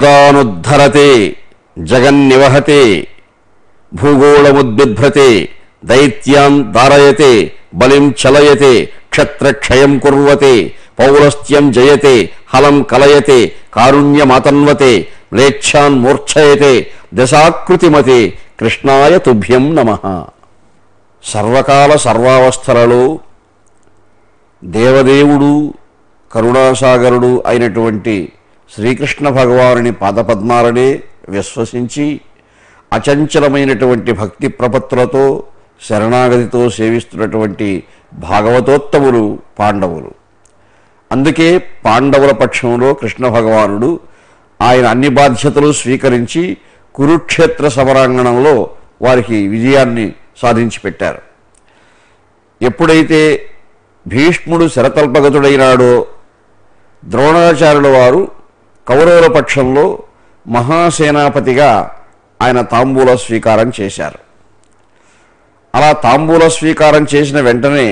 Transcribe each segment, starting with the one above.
లోకానుద్ధరతే జగన్నివహతే భూగోళముద్బిభ్రతే దైత్యాన్ దారయతే బలిం చలయతే క్షత్రక్షయం కుర్వతే పౌరస్త్యం జయతే హలం కలయతే కారుణ్యమాతన్వతే మ్లేచ్ఛాన్ మూర్ఛయతే దశాకృతిమతే కృష్ణాయ తుభ్యం నమ సర్వకాల సర్వావస్థలలో దేవదేవుడు కరుణాసాగరుడు అయినటువంటి శ్రీకృష్ణ భగవానుని పాదపద్మాలనే విశ్వసించి అచంచలమైనటువంటి భక్తి ప్రపత్తులతో శరణాగతితో సేవిస్తున్నటువంటి భాగవతోత్తములు పాండవులు అందుకే పాండవుల పక్షంలో కృష్ణ భగవానుడు ఆయన అన్ని బాధ్యతలు స్వీకరించి కురుక్షేత్ర సమరాంగణంలో వారికి విజయాన్ని సాధించి పెట్టారు ఎప్పుడైతే భీష్ముడు శరతల్పగతుడైనాడో ద్రోణాచార్యుల వారు కౌరవుల పక్షంలో మహాసేనాపతిగా ఆయన తాంబూల స్వీకారం చేశారు అలా తాంబూల స్వీకారం చేసిన వెంటనే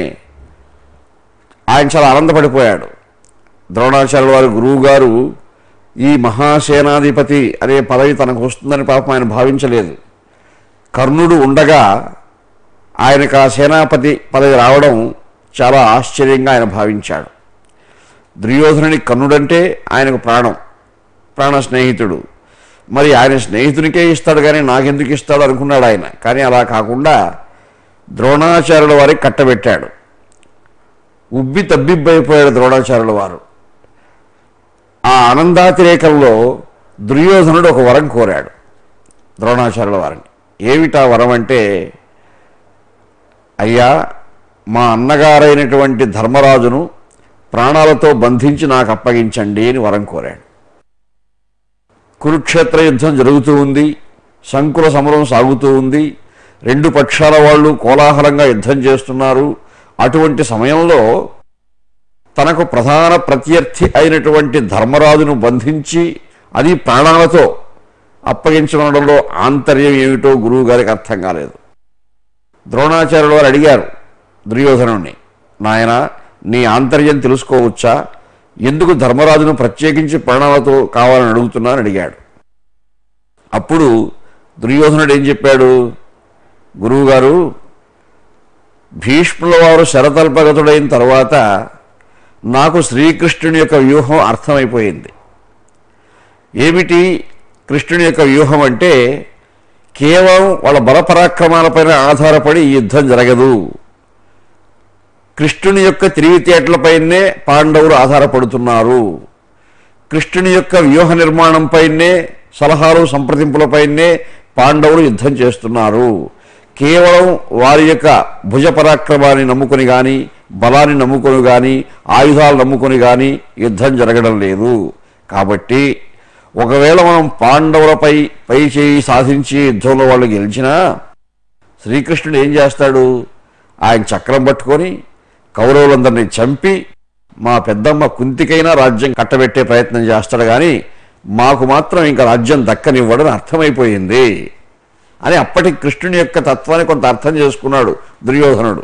ఆయన చాలా ఆనందపడిపోయాడు ద్రోణాచార్యుల వారి గురువు గారు ఈ మహాసేనాధిపతి అనే పదవి తనకు వస్తుందని పాపం ఆయన భావించలేదు కర్ణుడు ఉండగా ఆయనకు ఆ సేనాపతి పదవి రావడం చాలా ఆశ్చర్యంగా ఆయన భావించాడు దుర్యోధనుని కర్ణుడంటే ఆయనకు ప్రాణం ప్రాణ స్నేహితుడు మరి ఆయన స్నేహితునికే ఇస్తాడు కానీ నాకెందుకు ఇస్తాడు అనుకున్నాడు ఆయన కానీ అలా కాకుండా ద్రోణాచార్యుల వారికి కట్టబెట్టాడు ఉబ్బి తబ్బిబ్బైపోయాడు ద్రోణాచార్యుల వారు ఆ ఆనందాతిరేకంలో దుర్యోధనుడు ఒక వరం కోరాడు ద్రోణాచార్యుల వారిని ఏమిటా వరం అంటే అయ్యా మా అన్నగారైనటువంటి ధర్మరాజును ప్రాణాలతో బంధించి నాకు అప్పగించండి అని వరం కోరాడు కురుక్షేత్ర యుద్ధం జరుగుతూ ఉంది సంకుల సమరం సాగుతూ ఉంది రెండు పక్షాల వాళ్ళు కోలాహలంగా యుద్ధం చేస్తున్నారు అటువంటి సమయంలో తనకు ప్రధాన ప్రత్యర్థి అయినటువంటి ధర్మరాజును బంధించి అది ప్రాణాలతో అప్పగించడంలో ఆంతర్యం ఏమిటో గురువు గారికి అర్థం కాలేదు ద్రోణాచార్యుల వారు అడిగారు దుర్యోధనుణ్ణి నాయన నీ ఆంతర్యం తెలుసుకోవచ్చా ఎందుకు ధర్మరాజును ప్రత్యేకించి ప్రాణాలతో కావాలని అడుగుతున్నానని అడిగాడు అప్పుడు దుర్యోధనుడు ఏం చెప్పాడు గురువుగారు భీష్ముల వారు శరతల్పగతుడైన తర్వాత నాకు శ్రీకృష్ణుని యొక్క వ్యూహం అర్థమైపోయింది ఏమిటి కృష్ణుని యొక్క వ్యూహం అంటే కేవలం వాళ్ళ బలపరాక్రమాలపైన ఆధారపడి ఈ యుద్ధం జరగదు కృష్ణుని యొక్క తెలివితేటలపైనే పాండవులు ఆధారపడుతున్నారు కృష్ణుని యొక్క వ్యూహ నిర్మాణంపైనే సలహాలు సంప్రదింపులపైనే పాండవులు యుద్ధం చేస్తున్నారు కేవలం వారి యొక్క భుజ పరాక్రమాన్ని నమ్ముకొని కానీ బలాన్ని నమ్ముకొని కానీ ఆయుధాలు నమ్ముకొని కానీ యుద్ధం జరగడం లేదు కాబట్టి ఒకవేళ మనం పాండవులపై పై చేయి సాధించి యుద్ధంలో వాళ్ళు గెలిచినా శ్రీకృష్ణుడు ఏం చేస్తాడు ఆయన చక్రం పట్టుకొని కౌరవులందరినీ చంపి మా పెద్దమ్మ కుంతికైనా రాజ్యం కట్టబెట్టే ప్రయత్నం చేస్తాడు కానీ మాకు మాత్రం ఇంకా రాజ్యం దక్కనివ్వడని అర్థమైపోయింది అని అప్పటి కృష్ణుని యొక్క తత్వాన్ని కొంత అర్థం చేసుకున్నాడు దుర్యోధనుడు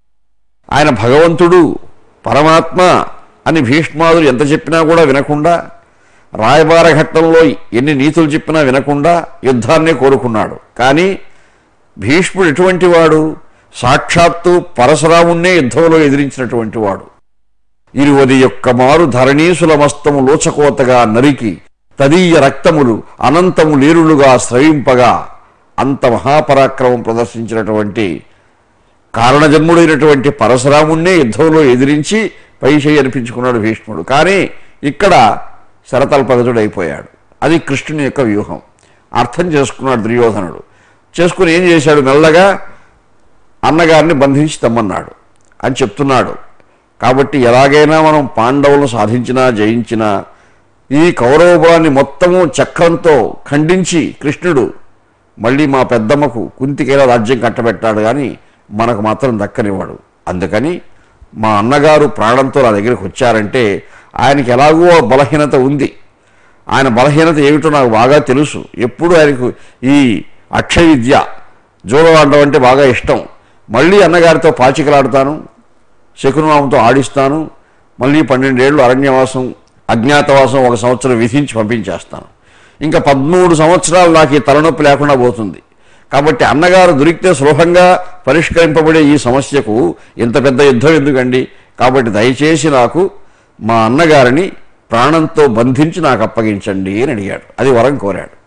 ఆయన భగవంతుడు పరమాత్మ అని భీష్మాదులు ఎంత చెప్పినా కూడా వినకుండా రాయబార ఘట్టంలో ఎన్ని నీతులు చెప్పినా వినకుండా యుద్ధాన్నే కోరుకున్నాడు కానీ భీష్ముడు ఎటువంటి వాడు సాక్షాత్తు పరశురాముణ్ణే యుద్ధంలో ఎదిరించినటువంటి వాడు ఇరువది యొక్క మారు ధరణీసులమస్తము లోచకోతగా నరికి తదీయ రక్తములు అనంతము లేరులుగా స్రవింపగా అంత మహాపరాక్రమం ప్రదర్శించినటువంటి కారణజన్ముడైనటువంటి పరశురాముణ్ణే యుద్ధంలో ఎదిరించి పైచేయి అనిపించుకున్నాడు భీష్ముడు కానీ ఇక్కడ శరతల్పగతుడైపోయాడు అది కృష్ణుని యొక్క వ్యూహం అర్థం చేసుకున్నాడు దుర్యోధనుడు చేసుకుని ఏం చేశాడు మెల్లగా అన్నగారిని బంధించి తెమ్మన్నాడు అని చెప్తున్నాడు కాబట్టి ఎలాగైనా మనం పాండవులను సాధించినా జయించినా ఈ కౌరవ బలాన్ని మొత్తము చక్రంతో ఖండించి కృష్ణుడు మళ్ళీ మా పెద్దమ్మకు కుంతికేలా రాజ్యం కట్టబెట్టాడు కానీ మనకు మాత్రం దక్కనివ్వడు అందుకని మా అన్నగారు ప్రాణంతో నా దగ్గరికి వచ్చారంటే ఆయనకి ఎలాగో ఆ బలహీనత ఉంది ఆయన బలహీనత ఏమిటో నాకు బాగా తెలుసు ఎప్పుడు ఆయనకు ఈ అక్షయ విద్య జోడవాడడం అంటే బాగా ఇష్టం మళ్ళీ అన్నగారితో పాచికలాడతాను శకునామంతో ఆడిస్తాను మళ్ళీ పన్నెండేళ్ళు అరణ్యవాసం అజ్ఞాతవాసం ఒక సంవత్సరం విధించి పంపించేస్తాను ఇంకా పదమూడు సంవత్సరాలు నాకు ఈ తలనొప్పి లేకుండా పోతుంది కాబట్టి అన్నగారు దొరికితే సులభంగా పరిష్కరింపబడే ఈ సమస్యకు ఇంత పెద్ద యుద్ధం ఎందుకండి కాబట్టి దయచేసి నాకు మా అన్నగారిని ప్రాణంతో బంధించి నాకు అప్పగించండి అని అడిగాడు అది వరం కోరాడు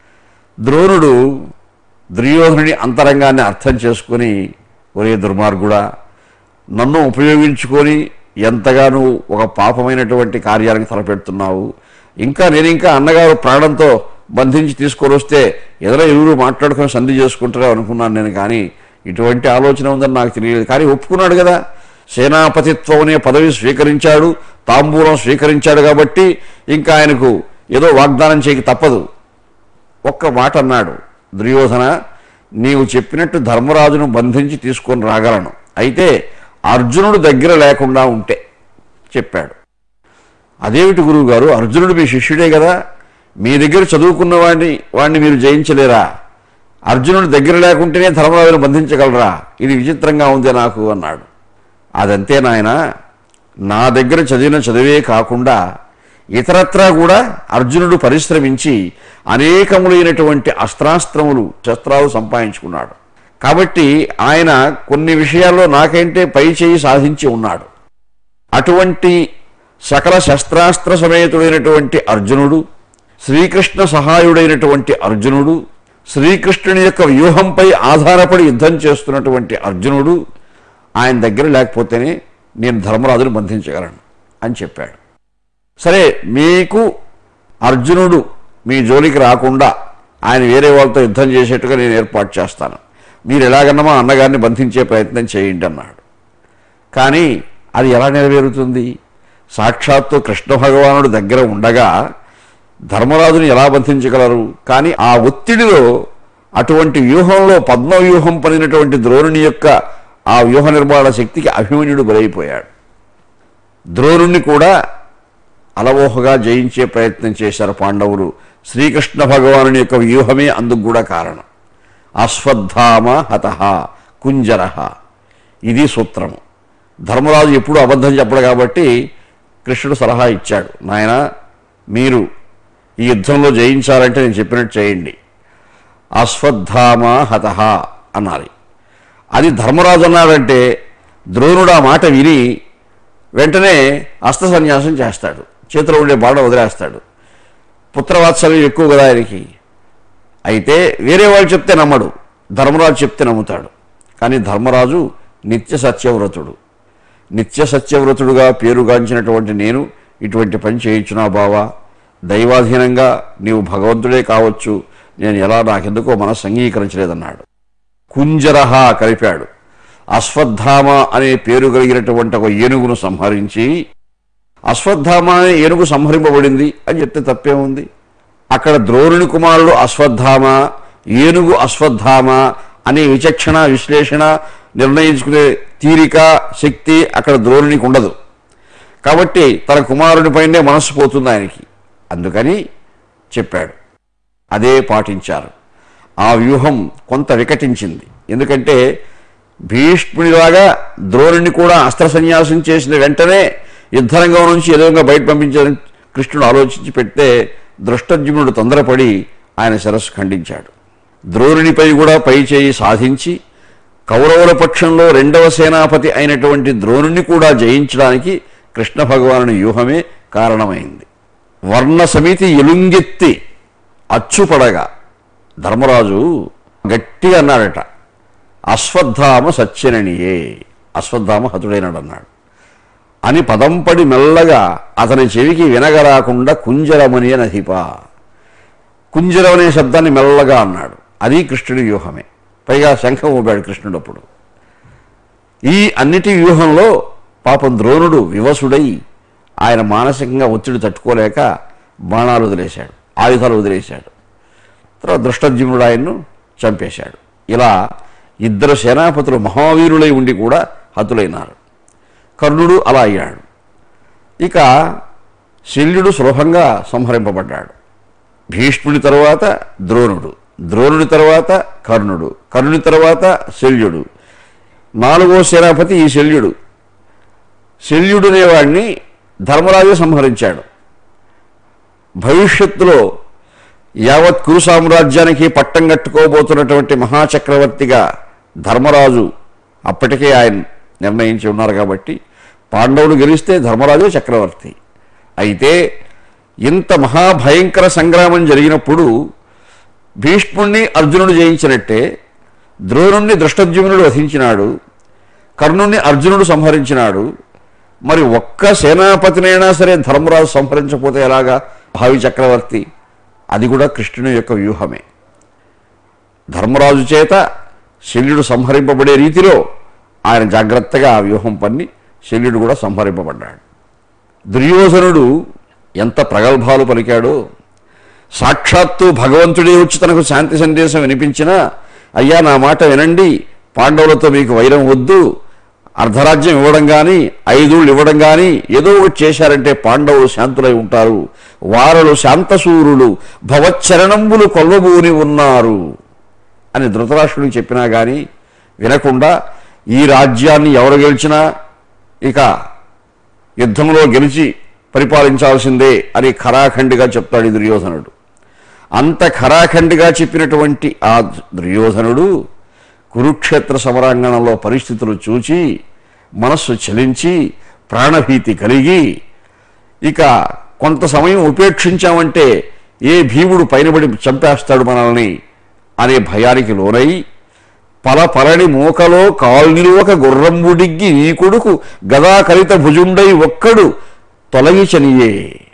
ద్రోణుడు దుర్యోధనుడి అంతరంగాన్ని అర్థం చేసుకుని ఒరే దుర్మార్గుడా నన్ను ఉపయోగించుకొని ఎంతగానో ఒక పాపమైనటువంటి కార్యానికి తలపెడుతున్నావు ఇంకా నేను ఇంకా అన్నగారు ప్రాణంతో బంధించి తీసుకొని వస్తే ఎదుర ఎవరు మాట్లాడుకొని సంధి చేసుకుంటారో అనుకున్నాను నేను కానీ ఇటువంటి ఆలోచన ఉందని నాకు తెలియదు కానీ ఒప్పుకున్నాడు కదా సేనాపతిత్వం అనే పదవి స్వీకరించాడు తాంబూలం స్వీకరించాడు కాబట్టి ఇంకా ఆయనకు ఏదో వాగ్దానం చేయక తప్పదు ఒక్క మాట అన్నాడు దుర్యోధన నీవు చెప్పినట్టు ధర్మరాజును బంధించి తీసుకొని రాగలను అయితే అర్జునుడు దగ్గర లేకుండా ఉంటే చెప్పాడు అదేమిటి గురువు గారు అర్జునుడు మీ శిష్యుడే కదా మీ దగ్గర చదువుకున్న వాడిని వాడిని మీరు జయించలేరా అర్జునుడు దగ్గర లేకుంటేనే ధర్మరాజును బంధించగలరా ఇది విచిత్రంగా ఉంది నాకు అన్నాడు అదంతే నాయన నా దగ్గర చదివిన చదివే కాకుండా ఇతరత్రా కూడా అర్జునుడు పరిశ్రమించి అనేకములైనటువంటి అస్త్రాస్త్రములు శస్త్రాలు సంపాదించుకున్నాడు కాబట్టి ఆయన కొన్ని విషయాల్లో నాకంటే పై చేయి సాధించి ఉన్నాడు అటువంటి సకల శస్త్రాస్త్ర సమేతుడైనటువంటి అర్జునుడు శ్రీకృష్ణ సహాయుడైనటువంటి అర్జునుడు శ్రీకృష్ణుని యొక్క వ్యూహంపై ఆధారపడి యుద్ధం చేస్తున్నటువంటి అర్జునుడు ఆయన దగ్గర లేకపోతేనే నేను ధర్మరాజును బంధించగలను అని చెప్పాడు సరే మీకు అర్జునుడు మీ జోలికి రాకుండా ఆయన వేరే వాళ్ళతో యుద్ధం చేసేట్టుగా నేను ఏర్పాటు చేస్తాను మీరు ఎలాగన్నా మా అన్నగారిని బంధించే ప్రయత్నం చేయండి అన్నాడు కానీ అది ఎలా నెరవేరుతుంది సాక్షాత్తు కృష్ణ భగవానుడు దగ్గర ఉండగా ధర్మరాజుని ఎలా బంధించగలరు కానీ ఆ ఒత్తిడిలో అటువంటి వ్యూహంలో పద్మ వ్యూహం పనినటువంటి ద్రోణుని యొక్క ఆ వ్యూహ నిర్మాణ శక్తికి అభిమన్యుడు బలైపోయాడు ద్రోణుణ్ణి కూడా అలవోహగా జయించే ప్రయత్నం చేశారు పాండవులు శ్రీకృష్ణ భగవానుని యొక్క వ్యూహమే అందుకు కూడా కారణం అశ్వత్థామ హత కుంజర ఇది సూత్రము ధర్మరాజు ఎప్పుడు అబద్ధం చెప్పడు కాబట్టి కృష్ణుడు సలహా ఇచ్చాడు నాయన మీరు ఈ యుద్ధంలో జయించాలంటే నేను చెప్పినట్టు చేయండి అశ్వత్థామ హత అనాలి అది ధర్మరాజు అన్నాడంటే ద్రోణుడు ఆ మాట విని వెంటనే అస్త్ర సన్యాసం చేస్తాడు చేతిలో ఉండే బాణ వదిలేస్తాడు పుత్రవాత్సల్యం ఎక్కువ కదా ఆయనకి అయితే వేరే వాళ్ళు చెప్తే నమ్మడు ధర్మరాజు చెప్తే నమ్ముతాడు కానీ ధర్మరాజు నిత్య సత్యవ్రతుడు నిత్య సత్యవ్రతుడుగా పేరుగాంచినటువంటి నేను ఇటువంటి పని చేయించున్నా బావా దైవాధీనంగా నీవు భగవంతుడే కావచ్చు నేను ఎలా నాకెందుకో మనసు అంగీకరించలేదన్నాడు కుంజరహ కలిపాడు అశ్వత్థామ అనే పేరు కలిగినటువంటి ఒక ఏనుగును సంహరించి అశ్వత్థామ అనే ఏనుగు సంహరింపబడింది అని చెప్తే తప్పేముంది అక్కడ ద్రోణుని కుమారుడు అశ్వత్థామ ఏనుగు అశ్వత్థామ అనే విచక్షణ విశ్లేషణ నిర్ణయించుకునే తీరిక శక్తి అక్కడ ద్రోణునికి ఉండదు కాబట్టి తన కుమారునిపైనే మనస్సు పోతుంది ఆయనకి అందుకని చెప్పాడు అదే పాటించారు ఆ వ్యూహం కొంత వికటించింది ఎందుకంటే భీష్ముడిలాగా ద్రోణుని కూడా అస్త్ర సన్యాసం చేసిన వెంటనే యుద్ధరంగం నుంచి ఏదో విధంగా బయట పంపించాలని కృష్ణుడు ఆలోచించి పెడితే దృష్టజ్ఞుడు తొందరపడి ఆయన శిరస్సు ఖండించాడు ద్రోణునిపై కూడా పై చేయి సాధించి కౌరవుల పక్షంలో రెండవ సేనాపతి అయినటువంటి ద్రోణుని కూడా జయించడానికి కృష్ణ భగవానుని వ్యూహమే కారణమైంది వర్ణ సమితి ఎలుంగెత్తి అచ్చుపడగా ధర్మరాజు గట్టిగా అన్నాడట అశ్వత్థామ సత్యననియే అశ్వత్థామ హతుడైనాడు అన్నాడు అని పదంపడి మెల్లగా అతని చెవికి వినగరాకుండా కుంజరమని అని అధిప కుంజరం అనే శబ్దాన్ని మెల్లగా అన్నాడు అది కృష్ణుడి వ్యూహమే పైగా శంఖం ఊపాడు కృష్ణుడు అప్పుడు ఈ అన్నిటి వ్యూహంలో పాపం ద్రోణుడు వివసుడై ఆయన మానసికంగా ఒత్తిడి తట్టుకోలేక బాణాలు వదిలేశాడు ఆయుధాలు వదిలేశాడు తర్వాత దృష్టజ్యుముడు ఆయన్ను చంపేశాడు ఇలా ఇద్దరు సేనాపతులు మహావీరులై ఉండి కూడా హతులైనారు కర్ణుడు అలా అయ్యాడు ఇక శల్యుడు సులభంగా సంహరింపబడ్డాడు భీష్ముడి తరువాత ద్రోణుడు ద్రోణుడి తరువాత కర్ణుడు కర్ణుడి తరువాత శల్యుడు నాలుగో సేనాపతి ఈ శల్యుడు శల్యుడు అనేవాడిని ధర్మరాజు సంహరించాడు భవిష్యత్తులో యావత్ కురు సామ్రాజ్యానికి పట్టం కట్టుకోబోతున్నటువంటి మహాచక్రవర్తిగా ధర్మరాజు అప్పటికే ఆయన నిర్ణయించి ఉన్నారు కాబట్టి పాండవులు గెలిస్తే ధర్మరాజు చక్రవర్తి అయితే ఇంత మహాభయంకర సంగ్రామం జరిగినప్పుడు భీష్ముణ్ణి అర్జునుడు జయించినట్టే ద్రోణుణ్ణి దృష్టద్యుమ్నుడు వధించినాడు కర్ణుణ్ణి అర్జునుడు సంహరించినాడు మరి ఒక్క సేనాపతినైనా సరే ధర్మరాజు సంహరించకపోతే ఎలాగా భావి చక్రవర్తి అది కూడా కృష్ణుని యొక్క వ్యూహమే ధర్మరాజు చేత శల్యుడు సంహరింపబడే రీతిలో ఆయన జాగ్రత్తగా ఆ వ్యూహం పన్ని శల్యుడు కూడా సంహరింపబడ్డాడు దుర్యోధనుడు ఎంత ప్రగల్భాలు పలికాడో సాక్షాత్తు భగవంతుడే వచ్చి తనకు శాంతి సందేశం వినిపించినా అయ్యా నా మాట వినండి పాండవులతో మీకు వైరం వద్దు అర్ధరాజ్యం ఇవ్వడం కానీ ఐదుళ్ళు ఇవ్వడం కానీ ఏదో ఒకటి చేశారంటే పాండవులు శాంతులై ఉంటారు వారలు శాంతసూరులు భవచ్చరణంబులు కొల్లబూని ఉన్నారు అని ధృతరాష్ట్రుడికి చెప్పినా కానీ వినకుండా ఈ రాజ్యాన్ని ఎవరు గెలిచినా ఇక యుద్ధంలో గెలిచి పరిపాలించాల్సిందే అని ఖరాఖండిగా చెప్తాడు ఈ దుర్యోధనుడు అంత ఖరాఖండిగా చెప్పినటువంటి ఆ దుర్యోధనుడు కురుక్షేత్ర సమరాంగణంలో పరిస్థితులు చూచి మనస్సు చలించి ప్రాణభీతి కలిగి ఇక కొంత సమయం ఉపేక్షించామంటే ఏ భీముడు పైనబడి చంపేస్తాడు మనల్ని అనే భయానికి లోనై పల పలని మూకలో కాల్నిలువక గుర్రంబుడిగ్గి ఈ కొడుకు గదాకలిత భుజుండై ఒక్కడు తొలగి చనియే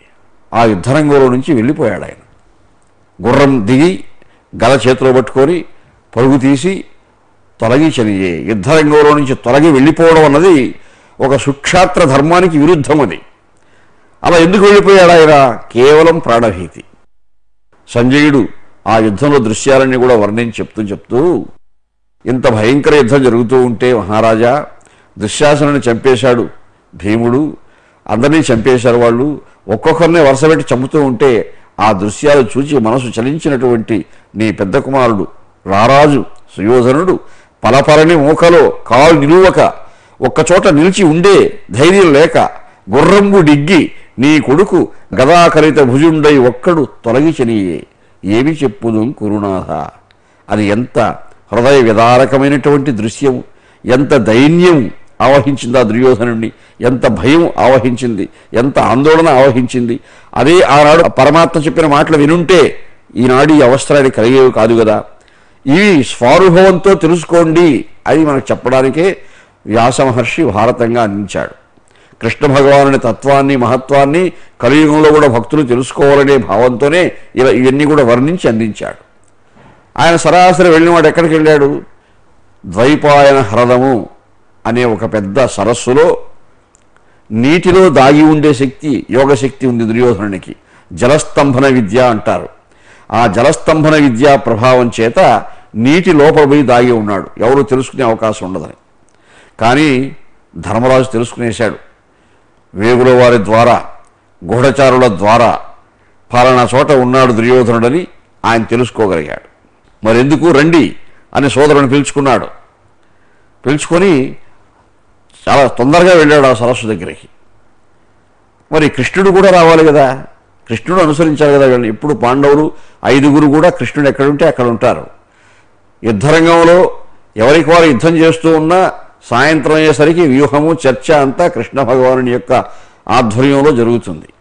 ఆ యుద్ధరంగంలో నుంచి వెళ్ళిపోయాడు ఆయన గుర్రం దిగి గద చేతిలో పట్టుకొని పరుగు తీసి తొలగి చనియే యుద్ధరంగంలో నుంచి తొలగి వెళ్ళిపోవడం అన్నది ఒక సుక్షాత్ర ధర్మానికి విరుద్ధం అది అలా ఎందుకు వెళ్ళిపోయాడు ఆయన కేవలం ప్రాణభీతి సంజయుడు ఆ యుద్ధంలో దృశ్యాలన్నీ కూడా వర్ణించి చెప్తూ చెప్తూ ఇంత భయంకర యుద్ధం జరుగుతూ ఉంటే మహారాజా దుశ్శాసనుని చంపేశాడు భీముడు అందరినీ చంపేశారు వాళ్ళు ఒక్కొక్కరిని వరుసపెట్టి చంపుతూ ఉంటే ఆ దృశ్యాలు చూచి మనసు చలించినటువంటి నీ పెద్ద కుమారుడు రారాజు సుయోధనుడు పలపలని మూకలో కాలు నిలువక ఒక్కచోట నిలిచి ఉండే ధైర్యం లేక గుర్రంబు డిగ్గి నీ కొడుకు గదాకరిత భుజుండై ఒక్కడు తొలగి చనియే ఏమి చెప్పుదు కురునాథ అది ఎంత హృదయ విదారకమైనటువంటి దృశ్యం ఎంత దైన్యం ఆవహించింది ఆ దుర్యోధనుడిని ఎంత భయం ఆవహించింది ఎంత ఆందోళన ఆవహించింది అదే ఆనాడు పరమాత్మ చెప్పిన మాటలు వినుంటే ఈనాడు ఈ అవసరాన్ని కలిగేవి కాదు కదా ఇవి స్వానుభవంతో తెలుసుకోండి అని మనకు చెప్పడానికే వ్యాస మహర్షి భారతంగా అందించాడు కృష్ణ భగవానుని తత్వాన్ని మహత్వాన్ని కలియుగంలో కూడా భక్తులు తెలుసుకోవాలనే భావంతోనే ఇలా ఇవన్నీ కూడా వర్ణించి అందించాడు ఆయన సరాసరి వెళ్ళినవాడు ఎక్కడికి వెళ్ళాడు ద్వైపాయన హ్రదము అనే ఒక పెద్ద సరస్సులో నీటిలో దాగి ఉండే శక్తి యోగశక్తి ఉంది దుర్యోధనునికి జలస్తంభన విద్య అంటారు ఆ జలస్తంభన విద్య ప్రభావం చేత నీటి లోపల పోయి దాగి ఉన్నాడు ఎవరు తెలుసుకునే అవకాశం ఉండదని కానీ ధర్మరాజు తెలుసుకునేశాడు వేగుల వారి ద్వారా గూఢచారుల ద్వారా ఫలానా చోట ఉన్నాడు దుర్యోధనుడని ఆయన తెలుసుకోగలిగాడు మరెందుకు రండి అని సోదరుని పిలుచుకున్నాడు పిలుచుకొని చాలా తొందరగా వెళ్ళాడు ఆ సరస్సు దగ్గరికి మరి కృష్ణుడు కూడా రావాలి కదా కృష్ణుడు అనుసరించాలి కదా వీళ్ళని ఇప్పుడు పాండవులు ఐదుగురు కూడా కృష్ణుడు ఎక్కడుంటే అక్కడ ఉంటారు యుద్ధరంగంలో ఎవరికి వారు యుద్ధం చేస్తూ ఉన్నా సాయంత్రం అయ్యేసరికి వ్యూహము చర్చ అంతా కృష్ణ భగవానుని యొక్క ఆధ్వర్యంలో జరుగుతుంది